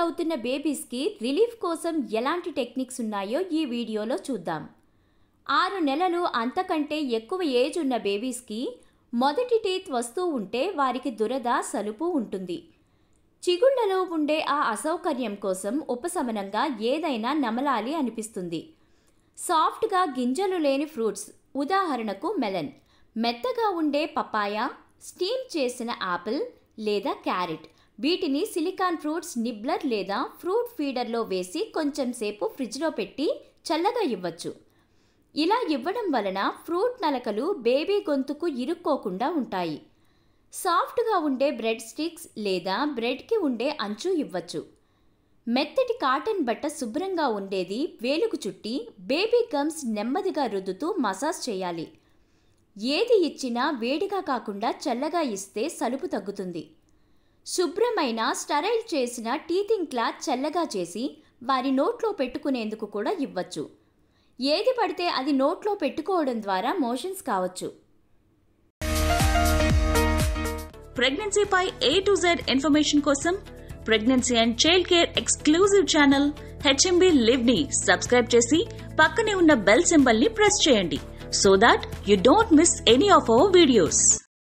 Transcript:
అవుతున్న బేబీస్కి రిలీఫ్ కోసం ఎలాంటి టెక్నిక్స్ ఉన్నాయో ఈ వీడియోలో చూద్దాం ఆరు నెలలు అంతకంటే ఎక్కువ ఏజ్ ఉన్న బేబీస్కి మొదటి టీత్ వస్తూ ఉంటే వారికి దురద సలుపు ఉంటుంది చిగుళ్లలో ఉండే ఆ అసౌకర్యం కోసం ఉపశమనంగా ఏదైనా నమలాలి అనిపిస్తుంది సాఫ్ట్గా గింజలు లేని ఫ్రూట్స్ ఉదాహరణకు మెలన్ మెత్తగా ఉండే పపాయ స్టీమ్ చేసిన యాపిల్ లేదా క్యారెట్ వీటిని సిలికాన్ ఫ్రూట్స్ నిబ్లర్ లేదా ఫ్రూట్ ఫీడర్లో వేసి కొంచెం సేపు ఫ్రిడ్జ్లో పెట్టి చల్లగా ఇవ్వచ్చు ఇలా ఇవ్వడం వలన ఫ్రూట్ నలకలు బేబీ గొంతుకు ఇరుక్కోకుండా ఉంటాయి సాఫ్ట్గా ఉండే బ్రెడ్ స్టిక్స్ లేదా బ్రెడ్కి ఉండే అంచు ఇవ్వచ్చు మెత్తటి కాటన్ బట్ట శుభ్రంగా ఉండేది వేలుకు చుట్టి బేబీ గమ్స్ నెమ్మదిగా రుద్దుతూ మసాజ్ చేయాలి ఏది ఇచ్చినా వేడిగా కాకుండా చల్లగా ఇస్తే సలుపు తగ్గుతుంది శుభ్రమైన స్టరైల్ చేసిన టీతింగ్ క్లాత్ చల్లగా చేసి వారి నోట్లో పెట్టుకునేందుకు కూడా ఇవ్వచ్చు ఏది పడితే అది నోట్లో పెట్టుకోవడం ద్వారా మోషన్స్ కావచ్చు ప్రెగ్నెన్సీపై ఏ టు జెడ్ ఇన్ఫర్మేషన్ కోసం pregnancy and child care exclusive channel HMB live ని సబ్స్క్రైబ్ చేసి పక్కనే ఉన్న బెల్ సింబల్ ని ప్రెస్ చేయండి so that you don't miss any of our videos